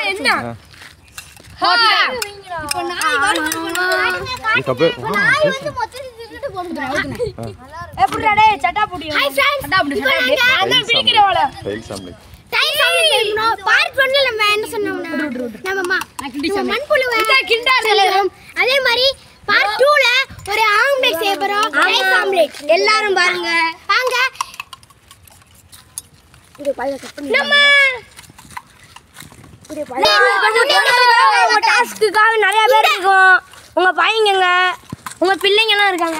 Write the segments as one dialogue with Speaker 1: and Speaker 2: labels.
Speaker 1: என்ன
Speaker 2: நீ கப்பே
Speaker 1: எப்படிடா டேய் சட்டா புடி ஹாய் ஃப்ரெண்ட்ஸ் சட்டா புடி சட்டா புடி நான் தான் பிடிக்கிறவள
Speaker 2: டைல்ஸ் ஆம்லேட்
Speaker 3: பார்ட் ஒன்ல நம்ம என்ன சொன்னோம்னா நம்ம ம- நம்ம மண்புழுவை
Speaker 1: கிண்டல்
Speaker 3: செலவும். அதே மாதிரி பார்ட் டூல ஒரு ஆம்லெட் செய்ய போறோம் ரைஸ் ஆம்லெட் எல்லாரும் பாருங்க வாங்க நம்ம
Speaker 1: உங்க டாஸ்க்குக்காக நிறைய பேர் இருக்கும் உங்க பையங்க உங்க பிள்ளைங்க எல்லாம் இருக்காங்க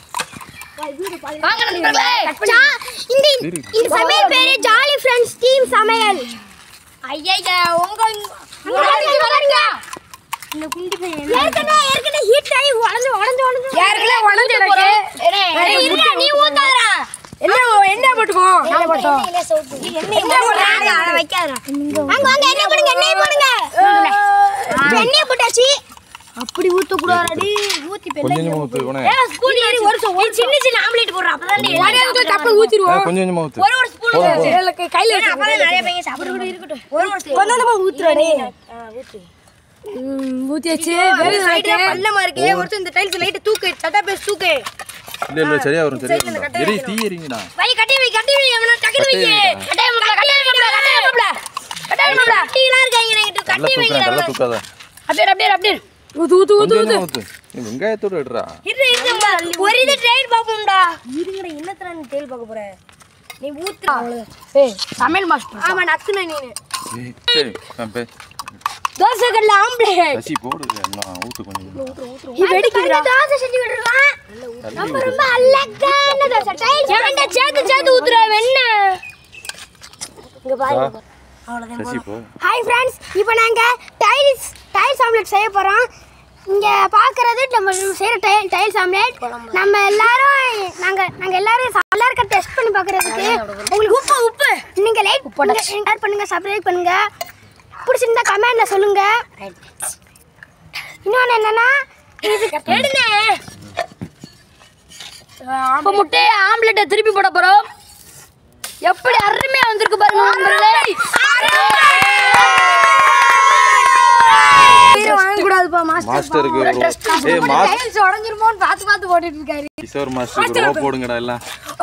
Speaker 1: வாங்க நண்பர்களே
Speaker 3: ஜா- இந்த இந்த சமையல் பேரு ஜாலி ஃப்ரெண்ட்ஸ் டீம் சமையல்
Speaker 1: ஐயா உங்க வளருங்க வளருங்க இந்த குண்டி பையன்
Speaker 3: ஏற்கனவே ஏற்கனவே ஹீட் ஆகி உடஞ்சு உடஞ்சு உடஞ்சு
Speaker 1: யாருக்குள்ள உடஞ்சு எனக்கு ஏய், இருடா, நீ ஊத்தாதடா என்ன என்ன போட்டுக்கோ என்ன போட்டோம் என்ன போடுறாங்க அதை வைக்காதடா
Speaker 3: வாங்க வாங்க எண்ணெய் போடுங்க எண்ணெய் போடுங்க எண்ணெய் போட்டாச்சு
Speaker 1: அப்படி ஊத்த கூடாதடி ஊத்தி
Speaker 2: கொஞ்சம் கொஞ்சமா ஊத்து உனே
Speaker 1: ஸ்பூன் ஏறி ஒரு ஒரு சின்ன சின்ன ஆம்லெட் போடுற அப்பதான் நீ எல்லாரும் தப்பு ஊத்திடுவோம்
Speaker 2: கொஞ்சம் கொஞ்சமா ஊத்து
Speaker 1: ஒரு ஒரு ஸ்பூன் கையில வச்சு அப்பதான் நிறைய பையன் சாப்பிட கூட இருக்கட்டும் ஒரு ஒரு ஸ்பூன் கொஞ்சமா ஊத்துறடே ஊத்து ஊத்தி வச்சு வெறும் லைட்டா பல்லமா இருக்கு ஒருத்தன் இந்த டைல்ஸ் லைட் தூக்கு சட்டா பேஸ் தூக்கு
Speaker 2: இல்ல இல்ல சரியா வரும் சரியா வரும் எரி தீ எரிங்கடா
Speaker 1: வை கட்டி வை கட்டி வை அவன டக்குனு வை
Speaker 2: கட்டி வைடா.
Speaker 1: கட்டாய முடல கட்டாய முடல கட்டாய முடல கட்டாய முடல டீலாம் இருக்காங்க எனக்கு
Speaker 2: நல்லா
Speaker 1: கட்டி வைங்க
Speaker 2: தூக்குறேன் நல்லா தூக்காத
Speaker 1: அப்படியே அப்படியே அப்படியே ஊத்து ஊத்து ஊத்து
Speaker 2: கொஞ்சம் கொஞ்சமா ஊத்து நீ வெங்காயத்தோட எடுறா
Speaker 1: இரு இருமா ஒரு இது ட்ரெயின் பாப்போம்டா இருங்கடா என்னத்தடா நீ டெயில் பார்க்க போற நீ ஊத்து ஏய் சமையல் மாஸ்டர் ஆமா நக்குன நீனு
Speaker 2: ஏய், சரி நான் பே
Speaker 1: தோசை கல்ல ஆம்லேட்
Speaker 2: சசி போடு எல்லாம் ஊத்து கொஞ்சம் கொஞ்சம்.
Speaker 1: இது வெடிக்குதுடா
Speaker 3: தோசை செஞ்சு விட்டுருக்கான்
Speaker 2: தள்ளி
Speaker 3: ரொம்ப
Speaker 2: ஊத்து
Speaker 3: ரொம்ப அழகான தோசை டைல்ஸ்
Speaker 1: ஏன்டா சேர்த்து சேர்த்து ஊத்துற வெண்ண இங்க பாரு
Speaker 2: ஆ, சசி போ
Speaker 3: ஹாய் ஃப்ரெண்ட்ஸ் இப்போ நாங்கள் டைல்ஸ் டைல்ஸ் ஆம்லெட் செய்ய போகிறோம் இங்கே பார்க்குறது நம்ம செய்கிற டைல் டைல்ஸ் ஆம்லெட் நம்ம எல்லாரும் நாங்கள் நாங்கள் எல்லாரும் ச- எல்லாருக்கும் டெஸ்ட் பண்ணி பார்க்குறதுக்கு உங்களுக்கு உப்பு உப்பு நீங்கள் லைக் ஷேர் பண்ணுங்கள் சப்ஸ்கிரைப் பண்ணுங்கள் பிடிச்சிருந்தா கமெண்டில் சொல்லுங்கள் இன்னொன்று என்னென்னா இது
Speaker 1: எடுங்க இப்ப முட்டையை ஆம்லெட்டை திருப்பி போட போறோம் எப்படி அருமையா வந்திருக்கு பாருங்க நண்பர்களே வாங்கக்கூடாதுப்பா
Speaker 2: மாஸ்டருக்கு ஒரு- ஏய் மாஸ்டர்
Speaker 1: டைல்ஸ் உடஞ்சிருமோன்னு பார்த்து பார்த்து போட்டுட்டு இருக்காரு
Speaker 2: கிஷோர் மாஸ்டருக்கு ரோ போடுங்கடா எல்லாம்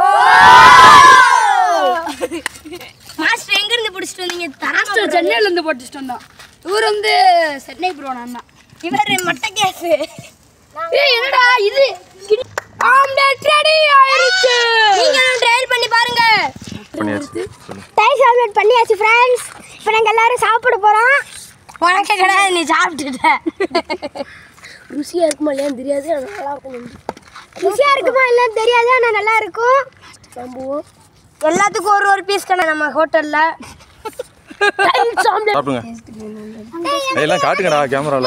Speaker 1: மாஸ்டர் எங்க இருந்து பிடிச்சிட்டு வந்தீங்க மாஸ்டர் சென்னையில இருந்து போட்டுட்டு வந்தோம் இவர் வந்து சென்னை ப்ரோ நான் தான் இவர் மட்ட கேஸ் ஏய் என்னடா இது ஆம்லெட் ரெடி ஆயிருச்சு நீங்களும் ட்ரையல் பண்ணி பாருங்க
Speaker 2: பண்ணியாச்சு சொல்லு
Speaker 3: டைல்ஸ் ஆம்லெட் பண்ணியாச்சு ஃப்ரெண்ட்ஸ் இப்போ நாங்கள் எல்லாரும் சாப்பிட போகிறோம்
Speaker 1: உனக்கே கிடையாது நீ சாப்பிட்டுட்ட ருசியா இருக்குமா இல்லையான்னு தெரியாது ஆனா நல்லா இருக்கும்
Speaker 3: ருசியாக இருக்குமா இல்லைன்னு தெரியாது ஆனால் நல்லா இருக்கும்
Speaker 1: நம்புவோம் எல்லாத்துக்கும் ஒரு ஒரு பீஸ் கடை நம்ம ஹோட்டல்ல டைல்ஸ் ஆம்லெட்
Speaker 2: சாப்பிடுங்க ஏய், எல்லாம் காட்டுங்கடா கேமரால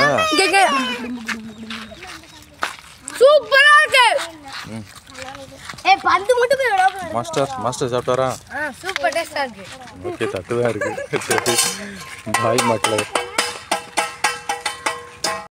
Speaker 1: சூப்பரா இருக்கு ஏய் பந்து மட்டும் போய் விளையாடு
Speaker 2: மாஸ்டர் மாஸ்டர் சாப்பிட்டாரா
Speaker 1: சூப்பர் டேஸ்டா இருக்கு
Speaker 2: ஓகே தட்டு தான் இருக்கு பாய் மக்களே